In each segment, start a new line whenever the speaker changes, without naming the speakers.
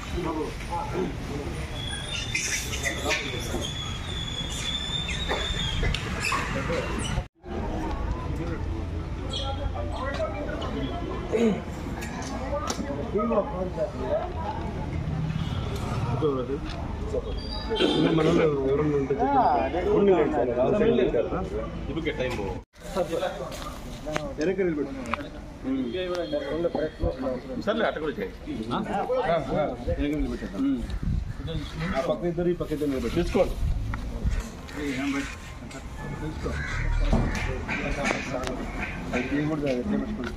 మనలో ఎవరన్నా ఉంటే చెప్పండి. ఉండి లేదు సార్, రావు సైడ్ లేదు కదా.
ಇದಕ್ಕೆ ಟೈಮು
వెనక్కి నిలబెట్టు.
సర్లే అట్ట కూడా చేయి
వెనక్కి నిలబెట్టేద్దాం. ఆ పక్క ఇద్దరు ఈ పక్క ఇద్దరు నిలబెట్టు.
తీసుకోండి
అది తీయకూడదు, అది ఎట్లే పెట్టుకోండి.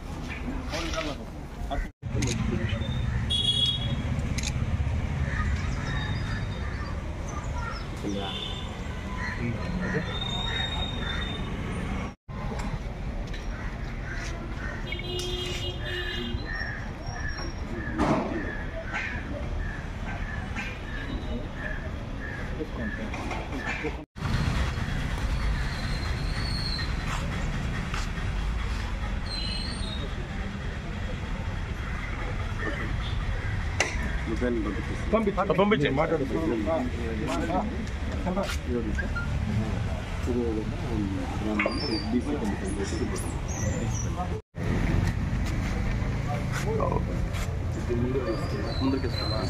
మొబైల్ పంపించేసి.
పంపించండి
మాట్లాడు
ముందుకు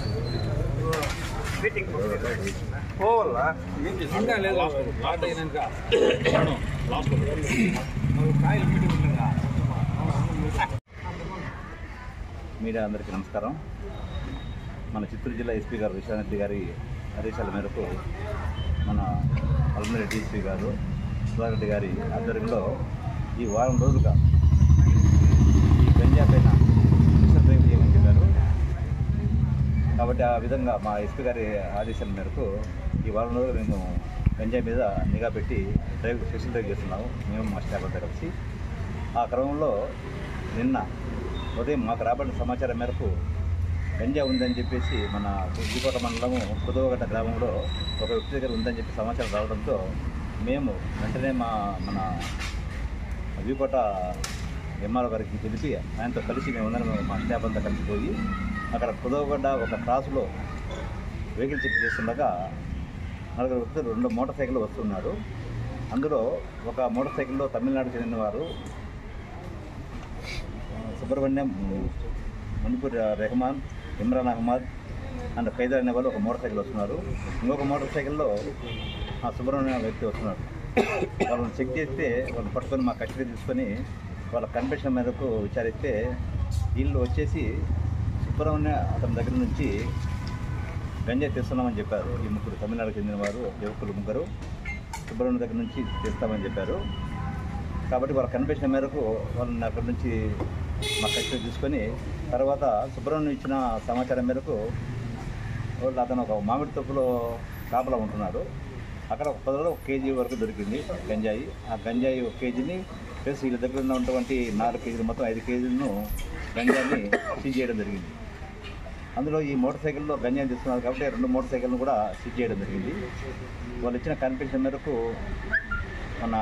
మీడియా అందరికీ నమస్కారం మన చిత్తూరు జిల్లా ఎస్పీ గారు విశ్వనాథ్ గారి ఆదేశాల మేరకు మన అల్మరెడ్డి డిఎస్పీ గారు సుధారెడ్డి గారి ఆధ్వర్యంలో ఈ వారం రోజులుగా ఈ గంజా పైన మిషన్ డ్రైవ్ చేయమని చెప్పారు కాబట్టి ఆ విధంగా మా ఎస్పీ గారి ఆదేశాల మేరకు ఈ వారం రోజులు మేము గంజా మీద నిఘా పెట్టి డ్రైవ్ స్పెషల్ డ్రైవ్ చేస్తున్నాము మేము మా స్టాఫ్ అంతా కలిసి ఆ క్రమంలో నిన్న ఉదయం మాకు రాబడిన సమాచారం మేరకు గంజా ఉందని చెప్పేసి మన ఉద్దికోట మండలము కుదవగట్ట గ్రామంలో ఒక వ్యక్తి దగ్గర ఉందని చెప్పి సమాచారం రావడంతో మేము వెంటనే మా మన వికోట ఎంఆర్ఓ గారికి తెలిపి ఆయనతో కలిసి మేము అందరం మా స్టాఫ్ అంతా కలిసిపోయి అక్కడ కుదవగడ్డ ఒక క్రాసులో వెహికల్ చెక్ చేస్తుండగా నలుగురు వ్యక్తులు రెండు మోటార్ సైకిల్ వస్తున్నారు అందులో ఒక మోటార్ సైకిల్లో తమిళనాడు చెందిన వారు సుబ్రహ్మణ్యం మణిపూర్ రెహమాన్ ఇమ్రాన్ అహ్మద్ అండ్ ఖైదర్ అనే వాళ్ళు ఒక మోటార్ సైకిల్ వస్తున్నారు ఇంకొక మోటార్ సైకిల్లో ఆ సుబ్రహ్మణ్యం వ్యక్తి వస్తున్నారు వాళ్ళని చెక్ చేస్తే వాళ్ళు పట్టుకొని మా కస్టడీ తీసుకొని వాళ్ళ కన్ఫెషన్ మేరకు విచారిస్తే వీళ్ళు వచ్చేసి సుబ్రహ్మణ్య అతని దగ్గర నుంచి గంజా తెస్తున్నామని చెప్పారు ఈ ముగ్గురు తమిళనాడుకు చెందిన వారు యువకులు ముగ్గురు సుబ్రహ్మణ్యం దగ్గర నుంచి తెస్తామని చెప్పారు కాబట్టి వాళ్ళ కన్ఫెషన్ మేరకు వాళ్ళని అక్కడి నుంచి మా కస్టడీ తీసుకొని తర్వాత సుబ్రహ్మణ్యం ఇచ్చిన సమాచారం మేరకు వాళ్ళు అతను ఒక మామిడి తొప్పులో కాపలా ఉంటున్నాడు అక్కడ ఒక పదిలో ఒక కేజీ వరకు దొరికింది గంజాయి ఆ గంజాయి ఒక కేజీని ప్లస్ వీళ్ళ దగ్గర ఉన్నటువంటి నాలుగు కేజీలు మొత్తం ఐదు కేజీలను గంజాన్ని సీజ్ చేయడం జరిగింది అందులో ఈ మోటార్ సైకిల్లో గంజాన్ని తీసుకున్నారు కాబట్టి రెండు మోటార్ సైకిల్ను కూడా సీజ్ చేయడం జరిగింది వాళ్ళు ఇచ్చిన కన్ఫెషన్ మేరకు మన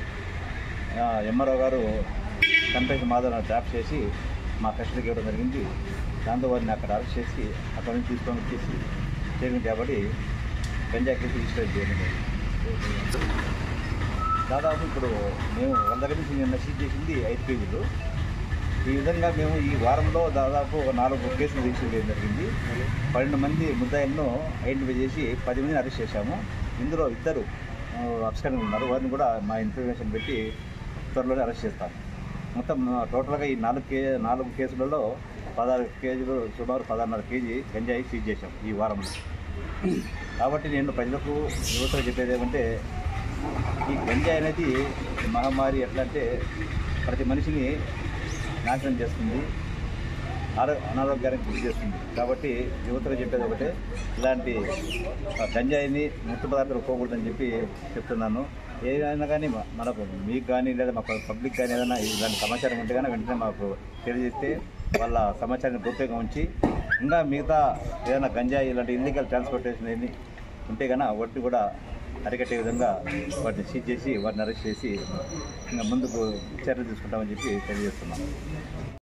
ఎంఆర్ఓ గారు కన్ఫెషన్ మాధవ్ ట్రాప్ చేసి మా కస్టడీకి ఇవ్వడం జరిగింది దాంతో వారిని అక్కడ అరెస్ట్ చేసి అక్కడ నుంచి తీసుకొని వచ్చేసి స్టేషన్ కాబట్టి గంజా కేసు రిజిస్టర్ చేయడం జరిగింది దాదాపు ఇప్పుడు మేము వాళ్ళ దగ్గర నుంచి నిన్న సీజ్ చేసింది ఐదు కేజీలు ఈ విధంగా మేము ఈ వారంలో దాదాపు ఒక నాలుగు కేసులు రిజిస్టర్ చేయడం జరిగింది పన్నెండు మంది ముద్దాయిలను ఐడెంటిఫై చేసి పది మందిని అరెస్ట్ చేశాము ఇందులో ఇద్దరు అబ్స్కండ్ ఉన్నారు వారిని కూడా మా ఇన్ఫర్మేషన్ పెట్టి త్వరలోనే అరెస్ట్ చేస్తాం మొత్తం టోటల్గా ఈ నాలుగు కే నాలుగు కేసులలో పదహారు కేజీలు సుమారు పదహారున్నర కేజీ గంజాయి సీజ్ చేశాం ఈ వారంలో కాబట్టి నేను ప్రజలకు యువతకు చెప్పేది ఏమంటే ఈ గంజాయి అనేది మహమ్మారి ఎట్లా అంటే ప్రతి మనిషిని నాశనం చేస్తుంది ఆరో అనారోగ్యానికి గురి చేస్తుంది కాబట్టి యువతకు చెప్పేది ఒకటే ఇలాంటి ఆ, గంజాయిని ముట్టు పదార్థాలు పోకూడదని చెప్పి చెప్తున్నాను ఏదైనా కానీ మ- మనకు మీకు కానీ లేదా మా పబ్లిక్ కానీ ఏదైనా ఇలాంటి సమాచారం ఉంటే కానీ వెంటనే మాకు తెలియజేస్తే వాళ్ళ సమాచారాన్ని గోప్యంగా ఉంచి ఇంకా మిగతా ఏదైనా గంజాయి ఇలాంటి ఇల్లీగల్ ట్రాన్స్పోర్టేషన్ ఏమి ఉంటే కన్నా వాటిని కూడా అరికట్టే విధంగా వాటిని సీజ్ చేసి వాటిని అరెస్ట్ చేసి ఇంకా ముందుకు చర్యలు తీసుకుంటామని చెప్పి తెలియజేస్తున్నాం